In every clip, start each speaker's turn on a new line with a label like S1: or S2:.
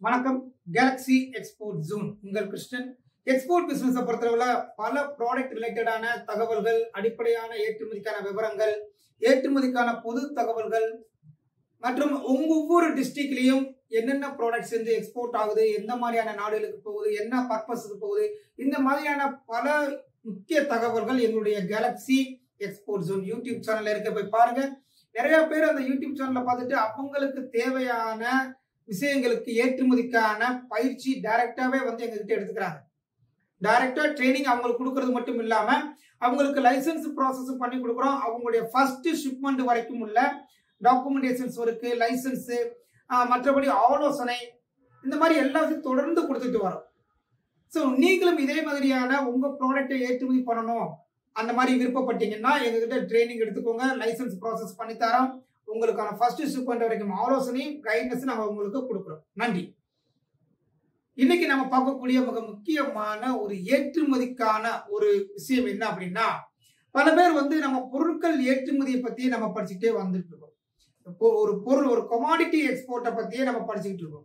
S1: வணக்கம் Galaxy export June உங்கள் Krishnan export business பொறுத்தளவுல பல ப்ராடக்ட் ரிலேட்டடான தகவல்கள் அடிப்படையான ஏற்றுமதிக்கான விவரங்கள் ஏற்றுமதிக்கான பொது தகவல்கள் மற்றும் உங்க ஒவ்வொரு டிஸ்ட்ரிக்ட்லயும் என்னென்ன ப்ராடக்ட்ஸ் வந்து எக்ஸ்போர்ட் ஆகுது எந்த மாதிரியான நாடுகளுக்கு போகுது என்ன பர்பஸுக்கு போகுது இந்த மாதிரியான பல முக்கிய தகவல்கள் எங்களுடைய கேலக்ஸி எக்ஸ்போர்ட் ஜோன் யூடியூப் சேனல்ல இருக்க போய் பாருங்க நிறைய பேர் அந்த யூடியூப் சேனல்ல பார்த்துட்டு அவங்களுக்கு தேவையான விஷயங்களுக்கு ஏற்றுமதிக்கான பயிற்சி டைரக்டாவே வந்து எங்ககிட்ட எடுத்துக்கிறாங்க டைரக்டா ட்ரைனிங் அவங்களுக்கு கொடுக்கறது மட்டும் இல்லாம அவங்களுக்கு லைசன்ஸ் ப்ராசஸ் பண்ணி கொடுக்குறோம் அவங்களுடைய ஃபர்ஸ்ட் ஷிப்மெண்ட் வரைக்கும் உள்ள டாக்குமெண்டேஷன்ஸ் ஒர்க்கு லைசன்ஸ் மற்றபடி ஆலோசனை இந்த மாதிரி எல்லாத்தையும் தொடர்ந்து கொடுத்துட்டு வரோம் ஸோ நீங்களும் இதே மாதிரியான உங்க ப்ராடக்டை ஏற்றுமதி பண்ணணும் அந்த மாதிரி விருப்பப்பட்டீங்கன்னா எங்ககிட்ட ட்ரைனிங் எடுத்துக்கோங்க லைசன்ஸ் ப்ராசஸ் பண்ணி தரோம் உங்களுக்கான ஃபர்ஸ்ட் ஷிப்மெண்ட் வரைக்கும் ஆலோசனையும் கைட்னஸ் நம்ம உங்களுக்கு கொடுக்குறோம் நன்றி இன்னைக்கு நம்ம பார்க்கக்கூடிய மிக முக்கியமான ஒரு ஏற்றுமதிக்கான ஒரு விஷயம் என்ன அப்படின்னா பல பேர் வந்து நம்ம பொருட்கள் ஏற்றுமதியை பத்தி நம்ம படிச்சுக்கிட்டே வந்துட்டு இருக்கோம் இப்போ ஒரு பொருள் ஒரு கொமாடிட்டி எக்ஸ்போர்ட்டை பத்தியே நம்ம படிச்சுக்கிட்டு இருக்கோம்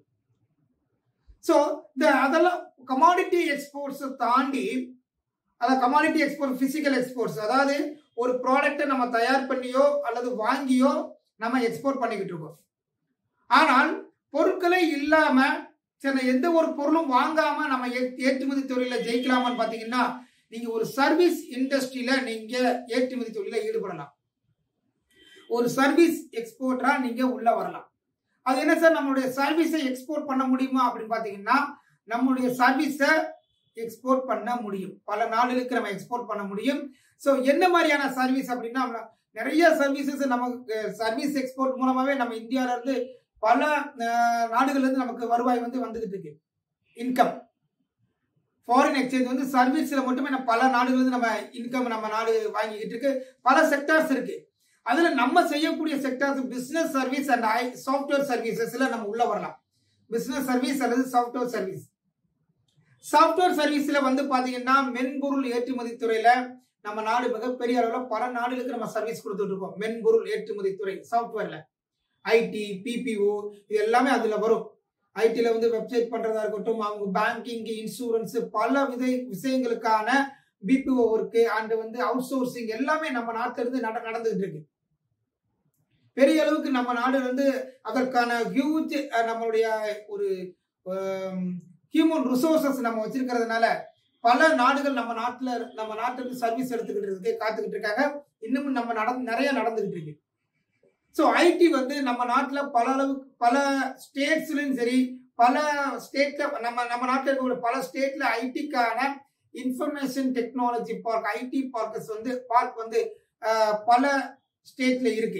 S1: ஸோ இந்த அதெல்லாம் கமாடிட்டி எக்ஸ்போர்ட்ஸை தாண்டி அதாவது கமாடிட்டி எக்ஸ்போர்ட் பிசிக்கல் எக்ஸ்போர்ட்ஸ் அதாவது ஒரு ப்ராடக்ட்டை நம்ம தயார் பண்ணியோ அல்லது வாங்கியோ நம்ம எக்ஸ்போர்ட் பண்ணிக்கிட்டு இருக்கோம் ஆனால் பொருட்களே இல்லாம சில எந்த ஒரு பொருளும் வாங்காம நம்ம ஏற்றுமதி தொழில ஜெயிக்கலாமான்னு பாத்தீங்கன்னா நீங்க ஒரு சர்வீஸ் இண்டஸ்ட்ரியில நீங்க ஏற்றுமதி தொழில ஈடுபடலாம் ஒரு சர்வீஸ் எக்ஸ்போர்ட்டரா நீங்க உள்ள வரலாம் அது என்ன சார் நம்மளுடைய சர்வீஸை எக்ஸ்போர்ட் பண்ண முடியுமா அப்படின்னு பாத்தீங்கன்னா நம்மளுடைய சர்வீஸை எக்ஸ்போர்ட் பண்ண முடியும் பல நாடுகளுக்கு நம்ம எக்ஸ்போர்ட் பண்ண முடியும் ஸோ என்ன மாதிரியான சர்வீஸ் அப்படின்னா நிறைய சர்வீசஸ் நமக்கு சர்வீஸ் எக்ஸ்போர்ட் மூலமாவே நம்ம இந்தியாவில இருந்து பல நாடுகள்ல இருந்து நமக்கு வருவாய் வந்து வந்துகிட்டு இருக்கு இன்கம் ஃபாரின் எக்ஸ்சேஞ்ச் வந்து சர்வீஸ்ல மட்டுமே நம்ம பல நாடுகள் இருந்து நம்ம இன்கம் நம்ம நாடு வாங்கிக்கிட்டு இருக்கு பல செக்டார்ஸ் இருக்கு அதுல நம்ம செய்யக்கூடிய sectors business service and I software சர்வீசஸ்ல நம்ம உள்ள வரலாம் பிசினஸ் சர்வீஸ் அல்லது சாஃப்ட்வேர் சர்வீஸ் சாஃப்ட்வேர் சர்வீஸ்ல வந்து பாத்தீங்கன்னா மென்பொருள் ஏற்றுமதி துறையில நம்ம நாடு மிகப்பெரிய அளவில் பல நாடுகளுக்கு நம்ம சர்வீஸ் கொடுத்துட்டு இருக்கோம் மென்பொருள் ஏற்றுமதி துறை சாஃப்ட்வேர்ல ஐடி பிபிஓ இது எல்லாமே அதுல வரும் ஐடில வந்து வெப்சைட் பண்றதா இருக்கட்டும் அவங்க பேங்கிங் இன்சூரன்ஸ் பல வித விஷயங்களுக்கான பிபிஓ ஒர்க்கு அண்ட் வந்து அவுட் சோர்சிங் எல்லாமே நம்ம நாட்டில இருந்து நட நடந்துகிட்டு இருக்கு பெரிய அளவுக்கு நம்ம நாடு வந்து அதற்கான ஹியூஜ் நம்மளுடைய ஒரு ஹியூமன் ரிசோர்சஸ் நம்ம வச்சிருக்கிறதுனால பல நாடுகள் நம்ம நாட்டுல நம்ம நாட்டுக்கு சர்வீஸ் எடுத்துக்கிட்டு இருக்கு காத்துக்கிட்டு இருக்காங்க இன்னமும் நம்ம நடந்து நிறைய நடந்துகிட்டு இருக்கு ஸோ ஐடி வந்து நம்ம நாட்டில் பல அளவுக்கு பல ஸ்டேட்ஸ்லையும் சரி பல ஸ்டேட்ல நம்ம நம்ம நாட்டில் இருக்கக்கூடிய பல ஸ்டேட்ல ஐடிக்கான information technology park IT parks வந்து பார்க் வந்து பல ஸ்டேட்ல இருக்கு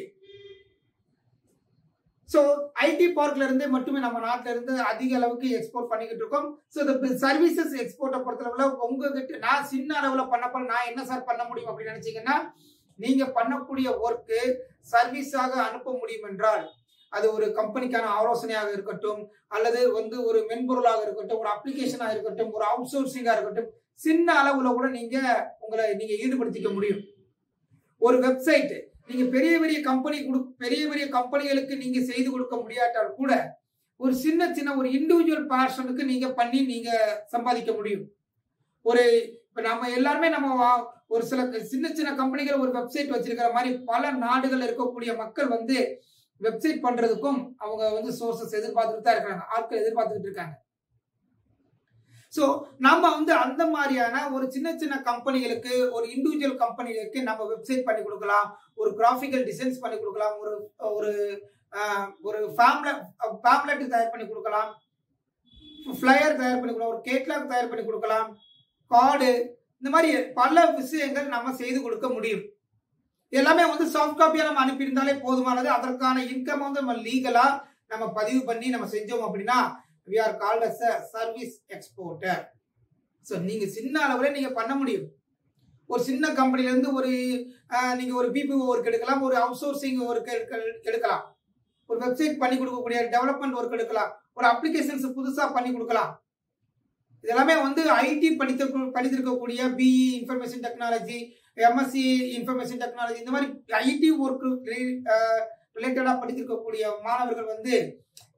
S1: ஸோ ஐடி பார்க்ல இருந்து மட்டுமே நம்ம நாட்டில இருந்து அதிக அளவுக்கு எக்ஸ்போர்ட் பண்ணிக்கிட்டு இருக்கோம் ஸோ இந்த சர்வீசஸ் எக்ஸ்போர்ட்டை பொறுத்தளவுல உங்ககிட்ட நான் சின்ன அளவுல பண்ணப்போ நான் என்ன சார் பண்ண முடியும் அப்படின்னு நினைச்சீங்கன்னா நீங்க பண்ணக்கூடிய ஒர்க்கு சர்வீஸாக அனுப்ப முடியும் என்றால் அது ஒரு கம்பெனிக்கான ஆலோசனையாக இருக்கட்டும் அல்லது வந்து ஒரு மென்பொருளாக இருக்கட்டும் ஒரு அப்ளிகேஷனாக இருக்கட்டும் ஒரு அவுட் சோர்சிங்காக இருக்கட்டும் சின்ன அளவுல கூட நீங்க உங்களை நீங்க ஈடுபடுத்திக்க முடியும் ஒரு வெப்சைட் நீங்க பெரிய பெரிய கம்பெனி கொடு பெரிய பெரிய கம்பெனிகளுக்கு நீங்க செய்து கொடுக்க முடியாட்டால் கூட ஒரு சின்ன சின்ன ஒரு இண்டிவிஜுவல் பர்சனுக்கு நீங்க பண்ணி நீங்க சம்பாதிக்க முடியும் ஒரு இப்ப நம்ம எல்லாருமே நம்ம ஒரு சில சின்ன சின்ன கம்பெனிகள் ஒரு வெப்சைட் வச்சிருக்கிற மாதிரி பல நாடுகள் இருக்கக்கூடிய மக்கள் வந்து வெப்சைட் பண்றதுக்கும் அவங்க வந்து சோர்சஸ் எதிர்பார்த்துட்டு தான் இருக்கிறாங்க ஆட்கள் எதிர்பார்த்துட்டு இருக்காங்க ஸோ நம்ம வந்து அந்த மாதிரியான ஒரு சின்ன சின்ன கம்பெனிகளுக்கு ஒரு இண்டிவிஜுவல் கம்பெனிகளுக்கு நம்ம வெப்சைட் பண்ணி கொடுக்கலாம் ஒரு கிராஃபிக்கல் டிசைன்ஸ் பண்ணி கொடுக்கலாம் ஒரு ஒரு ஒரு ஃபேம்லெட் ஃபேம்லெட் தயார் பண்ணி கொடுக்கலாம் ஃப்ளையர் தயார் பண்ணி கொடுக்கலாம் ஒரு கேட்லாக் தயார் பண்ணி கொடுக்கலாம் கார்டு இந்த மாதிரி பல விஷயங்கள் நம்ம செய்து கொடுக்க முடியும் எல்லாமே வந்து சாஃப்ட் காப்பியா நம்ம அனுப்பியிருந்தாலே போதுமானது அதற்கான இன்கம் வந்து நம்ம லீகலா நம்ம பதிவு பண்ணி நம்ம செஞ்சோம் அப்படின்னா we are called as a service exporter so நீங்க சின்ன அளவுல நீங்க பண்ண முடியும் ஒரு சின்ன கம்பெனில இருந்து ஒரு நீங்க ஒரு பிபிஓ ஒர்க் எடுக்கலாம் ஒரு அவுட் சோர்சிங் ஒர்க் எடுக்கலாம் ஒரு வெப்சைட் பண்ணி கொடுக்கக்கூடிய டெவலப்மெண்ட் ஒர்க் எடுக்கலாம் ஒரு அப்ளிகேஷன்ஸ் புதுசா பண்ணி கொடுக்கலாம் இதெல்லாமே வந்து ஐடி படித்த படித்திருக்கக்கூடிய BE information technology MSc information technology இந்த மாதிரி ஐடி ஒர்க் ரிலேட்டடா படித்திருக்கக்கூடிய மாணவர்கள் வந்து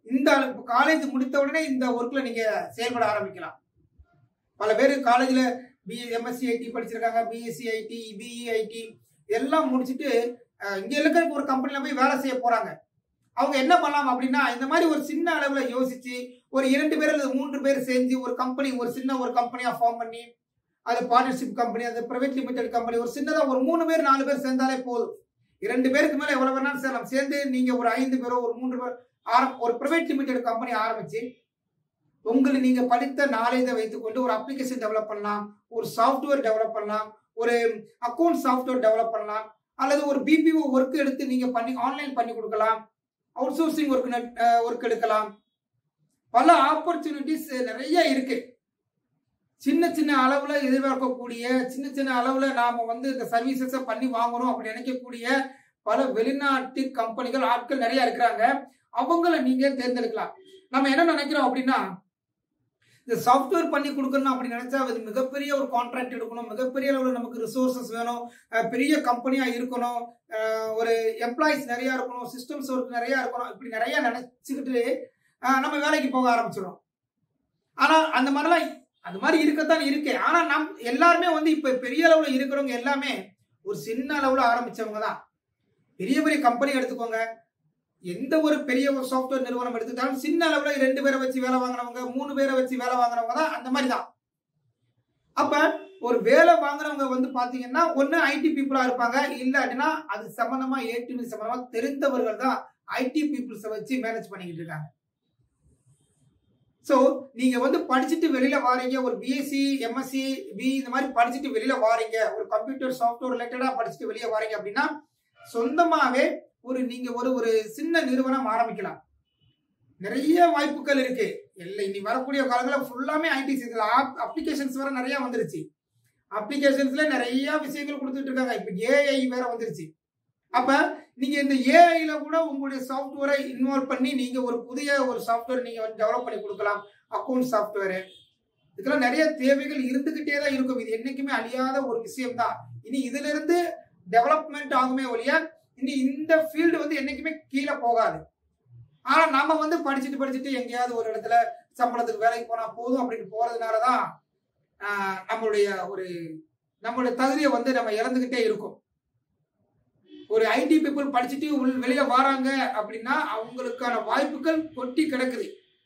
S1: இந்த காலேஜ் முடித்த உடனே இந்த ஒர்க்ல நீங்க செயல்பட ஆரம்பிக்கலாம் பல பேர் காலேஜ்ல பி எம்எஸ்சி ஐடி படிச்சிருக்காங்க பிஎஸ்சி ஐடி பிஇ ஐடி எல்லாம் முடிச்சுட்டு அஹ், இங்க இருக்கிற ஒரு கம்பெனில போய் வேலை செய்ய போறாங்க அவங்க என்ன பண்ணலாம் அப்படின்னா இந்த மாதிரி ஒரு சின்ன அளவுல யோசிச்சு ஒரு இரண்டு பேர் அல்லது மூன்று பேர் செஞ்சு ஒரு கம்பெனி ஒரு சின்ன ஒரு கம்பெனியா ஃபார்ம் பண்ணி அது பார்ட்னர்ஷிப் கம்பெனி அது பிரைவேட் லிமிடெட் கம்பெனி ஒரு சின்னதா ஒரு மூணு பேர் நாலு பேர் சேர்ந்தாலே போதும் இரண்டு பேருக்கு மேல எவ்வளவு வேணாலும் சேரலாம் சேர்ந்து நீங்க ஒரு ஐந்து பேரோ ஒரு மூன்று பேர் ஆரம் ஒரு பிரைவேட் லிமிடெட் கம்பெனி ஆரம்பிச்சு உங்களை நீங்க படித்த நாலேஜை வைத்துக்கொண்டு ஒரு அப்ளிகேஷன் டெவலப் பண்ணலாம் ஒரு சாஃப்ட்வேர் டெவலப் பண்ணலாம் ஒரு அக்கௌண்ட் சாஃப்ட்வேர் டெவலப் பண்ணலாம் அல்லது ஒரு பிபிஓ ஒர்க் எடுத்து நீங்க பண்ணி ஆன்லைன் பண்ணி கொடுக்கலாம் அவுட் சோர்சிங் ஒர்க் ஒர்க் எடுக்கலாம் பல ஆப்பர்ச்சுனிட்டிஸ் நிறைய இருக்கு சின்ன சின்ன அளவுல எதிர்பார்க்கக்கூடிய சின்ன சின்ன அளவுல நாம வந்து இந்த சர்வீசஸை பண்ணி வாங்கணும் அப்படி நினைக்கக்கூடிய பல வெளிநாட்டு கம்பெனிகள் ஆட்கள் நிறைய இருக்கிறாங்க அவங்கள நீங்க தேர்ந்தெடுக்கலாம் நம்ம என்ன நினைக்கிறோம் அப்படின்னா இந்த சாஃப்ட்வேர் பண்ணி கொடுக்கணும் அப்படி நினைச்சா அது மிகப்பெரிய ஒரு கான்ட்ராக்ட் எடுக்கணும் மிகப்பெரிய அளவில் நமக்கு ரிசோர்சஸ் வேணும் அஹ் பெரிய கம்பெனியா இருக்கணும் அஹ் ஒரு எம்ப்ளாயிஸ் நிறைய இருக்கணும் சிஸ்டம்ஸ் ஒர்க் நிறைய இருக்கணும் இப்படி நிறைய நினைச்சுக்கிட்டு அஹ் நம்ம வேலைக்கு போக ஆரம்பிச்சிடும் ஆனா அந்த மாதிரிலாம் அது மாதிரி இருக்கத்தான் இருக்கு ஆனா நம் எல்லாருமே வந்து இப்ப பெரிய அளவுல இருக்கிறவங்க எல்லாமே ஒரு சின்ன அளவுல ஆரம்பிச்சவங்க தான் பெரிய பெரிய கம்பெனி எடுத்துக்கோங்க எந்த ஒரு பெரிய ஒரு சாஃப்ட்வேர் நிறுவனம் எடுத்துக்கிட்டாலும் சின்ன அளவுல ரெண்டு பேரை வச்சு வேலை வாங்குறவங்க மூணு பேரை வச்சு வேலை வாங்குறவங்க தான் அந்த மாதிரி தான் அப்ப ஒரு வேலை வாங்குறவங்க வந்து பாத்தீங்கன்னா ஒண்ணு ஐடி பீப்புளா இருப்பாங்க இல்ல அப்படின்னா அது சம்பந்தமா ஏற்றுமதி சம்பந்தமா தெரிந்தவர்கள் தான் ஐடி பீப்புள்ஸை வச்சு மேனேஜ் பண்ணிக்கிட்டு இருக்காங்க ஸோ நீங்க வந்து படிச்சுட்டு வெளியில வாரீங்க ஒரு பிஎஸ்சி எம்எஸ்சி பி இந்த மாதிரி படிச்சுட்டு வெளியில வாரீங்க ஒரு கம்ப்யூட்டர் சாஃப்ட்வேர் ரிலேட்டடா படிச்சுட்டு வெளியே வாரீங்க அப்படின்னா சொந்தமாவே ஒரு நீங்க ஒரு ஒரு சின்ன நிறுவனம் ஆரம்பிக்கலாம் நிறைய வாய்ப்புகள் இருக்கு இல்லை இனி வரக்கூடிய காலங்களில் ஃபுல்லாமே ஐடி அப்ளிகேஷன்ஸ் வேற நிறைய வந்துருச்சு அப்ளிகேஷன்ஸ்ல நிறைய விஷயங்கள் கொடுத்துட்டு இருக்காங்க இப்போ ஏஐ வேற வந்துருச்சு அப்ப நீங்க இந்த ஏஐல கூட உங்களுடைய சாஃப்ட்வேரை இன்வால்வ் பண்ணி நீங்க ஒரு புதிய ஒரு சாஃப்ட்வேர் நீங்க வந்து டெவலப் பண்ணி கொடுக்கலாம் அக்கௌண்ட் சாஃப்ட்வேர் இதுக்கெல்லாம் நிறைய தேவைகள் இருந்துகிட்டே தான் இருக்கும் இது என்னைக்குமே அழியாத ஒரு விஷயம் தான் இனி இதுல இருந்து டெவலப்மெண்ட் ஆகுமே ஒழிய இனி இந்த ஃபீல்டு வந்து என்னைக்குமே கீழே போகாது ஆனா நம்ம வந்து படிச்சுட்டு படிச்சுட்டு எங்கேயாவது ஒரு இடத்துல சம்பளத்துக்கு வேலைக்கு போனா போதும் அப்படின்னு போறதுனாலதான் ஆஹ், நம்மளுடைய ஒரு நம்மளுடைய தகுதியை வந்து நம்ம இழந்துகிட்டே இருக்கும் ஒரு ஐடி பீப்புள் படிச்சுட்டு உள் வெளியில வராங்க அப்படின்னா அவங்களுக்கான வாய்ப்புகள் கொட்டி கிடக்குது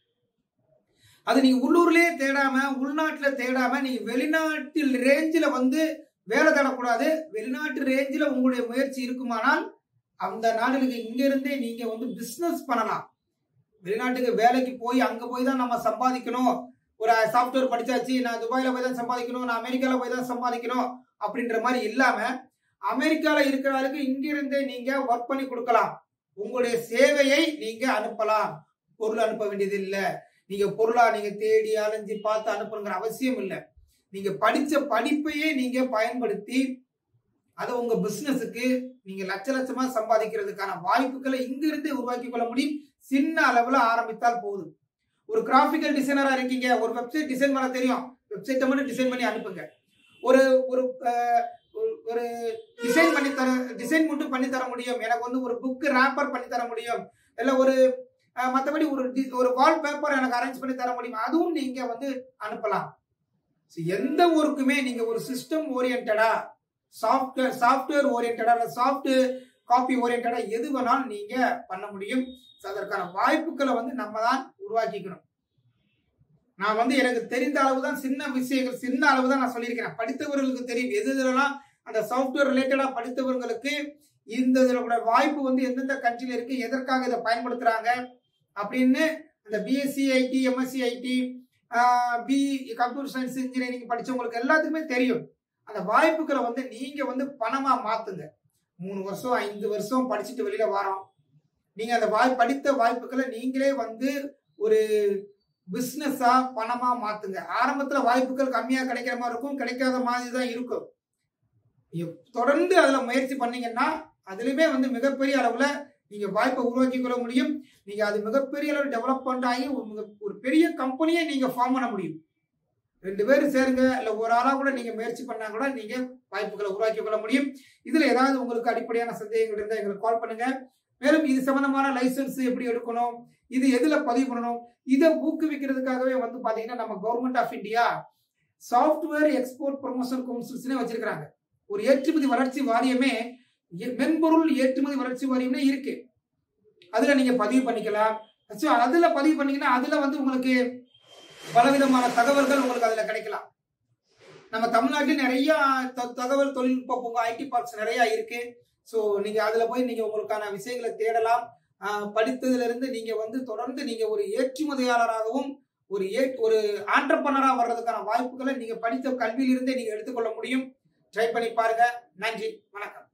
S1: அது நீங்க உள்ளூர்லயே தேடாம உள்நாட்டுல தேடாம நீங்க வெளிநாட்டில் ரேஞ்சில் வந்து வேலை தேடக்கூடாது வெளிநாட்டு ரேஞ்சில் உங்களுடைய முயற்சி இருக்குமானால் அந்த நாடுகளுக்கு இங்க இருந்தே நீங்க வந்து பிசினஸ் பண்ணலாம் வெளிநாட்டுக்கு வேலைக்கு போய் அங்க போய் தான் நம்ம சம்பாதிக்கணும் ஒரு சாஃப்ட்வேர் படிச்சாச்சு நான் துபாயில போய் தான் சம்பாதிக்கணும் நான் அமெரிக்கால போய் தான் சம்பாதிக்கணும் அப்படின்ற மாதிரி இல்லாம அமெரிக்கால இருக்கிறவருக்கு இங்க இருந்தே நீங்க ஒர்க் பண்ணி கொடுக்கலாம் உங்களுடைய சேவையை நீங்க அனுப்பலாம் பொருள் அனுப்ப வேண்டியது இல்ல நீங்க பொருளா நீங்க தேடி அலைஞ்சு பார்த்து அனுப்பணுங்கிற அவசியம் இல்லை நீங்க படிச்ச படிப்பையே நீங்க பயன்படுத்தி அதை உங்க பிசினஸுக்கு நீங்க லட்ச லட்சமா சம்பாதிக்கிறதுக்கான வாய்ப்புகளை இங்கிருந்து உருவாக்கி கொள்ள முடியும் சின்ன அளவுல ஆரம்பித்தால் போதும் ஒரு கிராஃபிக்கல் டிசைனரா இருக்கீங்க ஒரு வெப்சைட் டிசைன் பண்ண தெரியும் வெப்சைட்டை மட்டும் டிசைன் பண்ணி அனுப்புங்க ஒரு ஒரு அஹ், ஒரு- ஒரு டிசைன் பண்ணி தர டிசைன் மட்டும் பண்ணி தர முடியும் எனக்கு வந்து ஒரு புக் ரேப்பர் பண்ணி தர முடியும் இல்ல ஒரு அஹ், மத்தபடி ஒரு டி- ஒரு வால் பேப்பர் எனக்கு அரேஞ்ச் பண்ணி தர முடியும் அதுவும் நீங்க வந்து அனுப்பலாம் So, எந்த ஊருக்குமே நீங்க ஒரு சிஸ்டம் ஓரியன்டா சாஃப்ட்வேர் சாஃப்ட்வேர் ஓரியன்டா சாஃப்ட் காப்பி ஓரியன்டா எது வேணாலும் நீங்க பண்ண முடியும் So, அதற்கான வாய்ப்புகளை வந்து நம்ம தான் உருவாக்கிக்கணும் நான் வந்து எனக்கு தெரிந்த அளவு தான் சின்ன விஷயங்கள் சின்ன அளவு தான் நான் சொல்லியிருக்கிறேன் படித்தவர்களுக்கு தெரியும் எது இதெல்லாம் அந்த சாஃப்ட்வேர் ரிலேட்டடா படித்தவர்களுக்கு இந்த இதோட வாய்ப்பு வந்து எந்தெந்த கண்ட்ரில இருக்கு எதற்காக இதை பயன்படுத்துறாங்க அப்படின்னு அந்த BSc IT MSc IT B computer science engineering படிச்சவங்களுக்கு எல்லாத்துக்குமே தெரியும் அந்த வாய்ப்புகளை வந்து நீங்க வந்து பணமா மாத்துங்க மூணு வருஷம் ஐந்து வருஷம் படிச்சுட்டு வெளியில வரோம் நீங்க அந்த வாய் படித்த வாய்ப்புகளை நீங்களே வந்து ஒரு பிசினஸா பணமா மாத்துங்க ஆரம்பத்துல வாய்ப்புகள் கம்மியா கிடைக்கிற மாதிரி இருக்கும் கிடைக்காத மாதிரி தான் இருக்கும் எப்- தொடர்ந்து அதுல முயற்சி பண்ணீங்கன்னா அதுலயுமே வந்து மிகப்பெரிய அளவுல நீங்க வாய்ப்பை உருவாக்கி கொள்ள முடியும் நீங்க அது மிகப்பெரிய அளவு டெவலப்மெண்ட் ஆகி ஒரு மிக- ஒரு பெரிய கம்பெனியை நீங்க ஃபார்ம் பண்ண முடியும் ரெண்டு பேரும் சேருங்க இல்ல ஒரு ஆளா கூட நீங்க முயற்சி பண்ணா கூட நீங்க வாய்ப்புகளை உருவாக்கி கொள்ள முடியும் இதுல ஏதாவது உங்களுக்கு அடிப்படையான சந்தேகங்கள் இருந்தா எங்களுக்கு கால் பண்ணுங்க மேலும் இது சம்பந்தமான லைசன்ஸ் எப்படி எடுக்கணும் இது எதுல பதிவு பண்ணணும் இதை ஊக்குவிக்கிறதுக்காகவே வந்து பாத்தீங்கன்னா நம்ம government of India software export promotion கவுன்சில்ஸ்னே வச்சிருக்காங்க ஒரு ஏற்றுமதி வளர்ச்சி வாரியமே எ- மென்பொருள் ஏற்றுமதி வளர்ச்சி வாரியம்னே இருக்கு அதுல நீங்க பதிவு பண்ணிக்கலாம் ஸோ அதுல பதிவு பண்ணீங்கன்னா அதுல வந்து உங்களுக்கு பலவிதமான தகவல்கள் உங்களுக்கு அதுல கிடைக்கலாம் நம்ம தமிழ்நாட்டில் நிறைய த- தகவல் தொழில்நுட்ப பூங்கா ஐடி பார்க்ஸ் நிறைய இருக்கு ஸோ நீங்க அதுல போய் நீங்க உங்களுக்கான விஷயங்களை தேடலாம் ஆஹ் படித்ததுல இருந்து நீங்க வந்து தொடர்ந்து நீங்க ஒரு ஏற்றுமதியாளராகவும் ஒரு ஏ ஒரு ஆண்டர்பனரா வர்றதுக்கான வாய்ப்புகளை நீங்க படித்த கல்வியிலிருந்தே நீங்க எடுத்துக்கொள்ள முடியும் ட்ரை பண்ணி பாருங்க நன்றி வணக்கம்